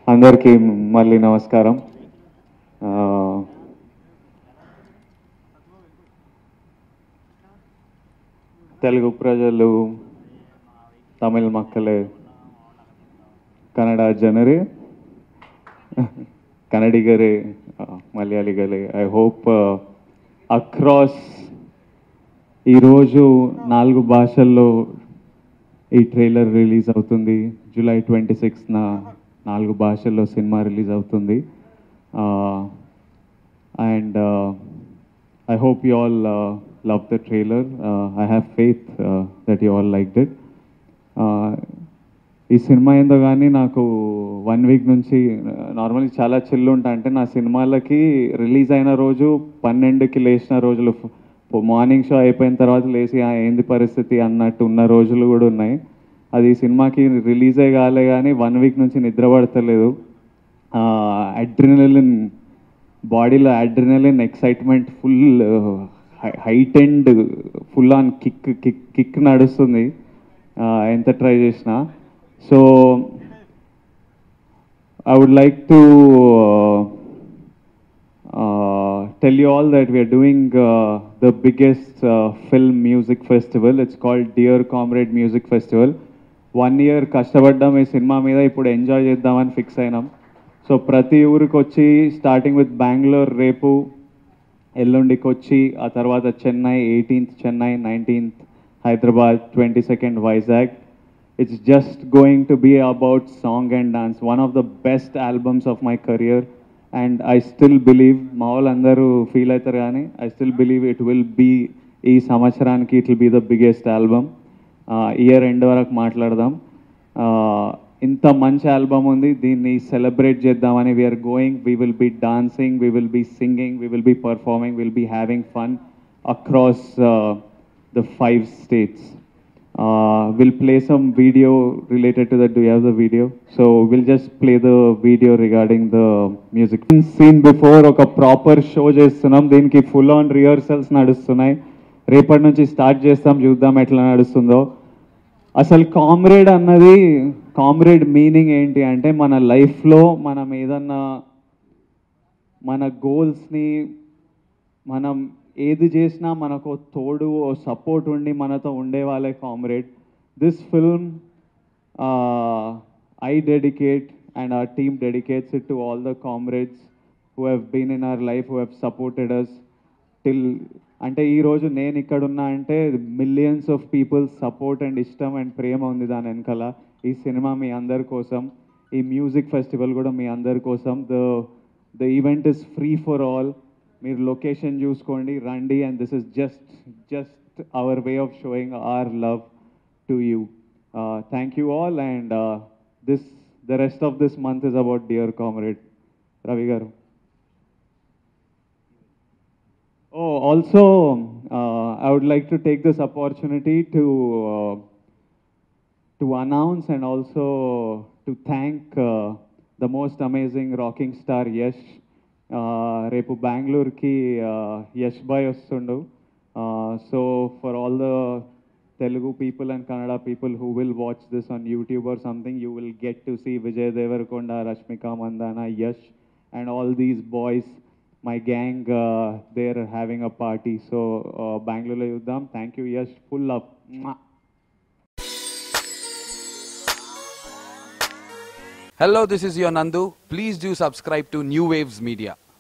అందరికీ మళ్ళీ నమస్కారం ఆ, తెలుగు ప్రజలు తమిళ మక్కలే ಕನ್ನಡ ಜನರೇ ಕನ್ನಡಿಗರೇ ಆ, ಮಲಯಾಳಿಗಳೇ ಐ ಹೋಪ್ అక్రాస్ ఈరోజు నాలుగు భాషల్లో ఈ ట్రైలర్ రిలీజ్ అవుతుంది జూలై ట్వంటీ సిక్స్న నాలుగు భాషల్లో సినిమా రిలీజ్ అవుతుంది and I hope you all love the trailer I have faith that you all like it ఈ సినిమా ఏందో కానీ నాకు వన్ వీక్ నుంచి నార్మల్గా చాలా చిల్లు ఉంటా అంటే నా సినిమాలకి రిలీజ్ అయిన రోజు పన్నెండుకి లేచిన రోజులు మార్నింగ్ షో అయిపోయిన తర్వాత లేచి "ఆ, ఏంది పరిస్థితి అన్నట్టు ఉన్న రోజులు కూడా ఉన్నాయి అది ఈ సినిమాకి రిలీజే కాలే కానీ వన్ వీక్ నుంచి నిద్ర పడతలేదు అడ్రినలిన్ బాడీలో adrenaline excitement full height and full on kick kick kick నడుస్తుంది ఆ, ఎంత ట్రై చేసినా so I would like to uh, uh, tell you all that we are doing uh, the biggest uh, film music festival. It's called Dear Comrade Music Festival. One year కష్టపడ్డాం ఈ cinema మీద ఇప్పుడు enjoy చేద్దామని fix అయినాం so ప్రతి ఊరికి వచ్చి starting with Bengaluru రేపు ఎల్లుండికి వచ్చి ఆ తర్వాత Chennai eighteenth Chennai nineteenth Hyderabad twenty second Vizag it's just going to be about song and dance one of the best albums of my career and I still believe మా వాళ్ళందరూ ఫీల్ అవుతారు కానీ I still believe it will be ఈ సంవత్సరానికి it will be the biggest album year end వరకు మాట్లాడదాం Uh, ఇంత మంచి ఆల్బమ్ ఉంది దీన్ని సెలబ్రేట్ చేద్దామని we are going we will be dancing we will be singing we will be performing will be having fun across the five states will play some video related to that do have the video so will just play the video regarding the music scene before ఒక proper show చేస్తున్నాం దీనికి full on rehearsals నడుస్తున్నాయి రేపటి నుంచి start చేస్తాం చూద్దాం ఎట్లా నడుస్తుందో అసలు కామ్రేడ్ అన్నది కామ్రేడ్ మీనింగ్ ఏంటి అంటే మన లైఫ్లో మనం ఏదన్నా మన గోల్స్ని మనం ఏది చేసినా మనకు తోడు ఓ సపోర్ట్ ఉండి మనతో ఉండే వాళ్ళే comrade this film I dedicate and our team dedicates it to all the comrades who have been in our life who have supported us till అంటే ఈరోజు నేను ఇక్కడ ఉన్నా అంటే millions of people support and ఇష్టం అండ్ ప్రేమ ఉంది దాని వెనకాల ఈ సినిమా మీ అందరి కోసం ఈ మ్యూజిక్ ఫెస్టివల్ కూడా మీ అందరి కోసం the the event is free for all మీరు లొకేషన్ చూసుకోండి రండి and this is just just our way of showing our love to you thank you all and this the rest of this month is about dear comrade Ravi garu Oh, also, uh, I would like to take this opportunity to uh, to announce and also to thank uh, the most amazing rocking star Yash. Uh, రేపు బెంగళూరుకి యష్ బాయ్ వస్తుండు so for all the Telugu people and Kannada people who will watch this on YouTube or something, you will get to see Vijay Devarkonda, Rashmika Mandana, Yash, and all these boys. My gang, uh, they're having a party. So, uh, Bangalore Yuddham, thank you, Yash. Full love. Mwah. Hello, this is your Nandu. Please do subscribe to New Waves Media.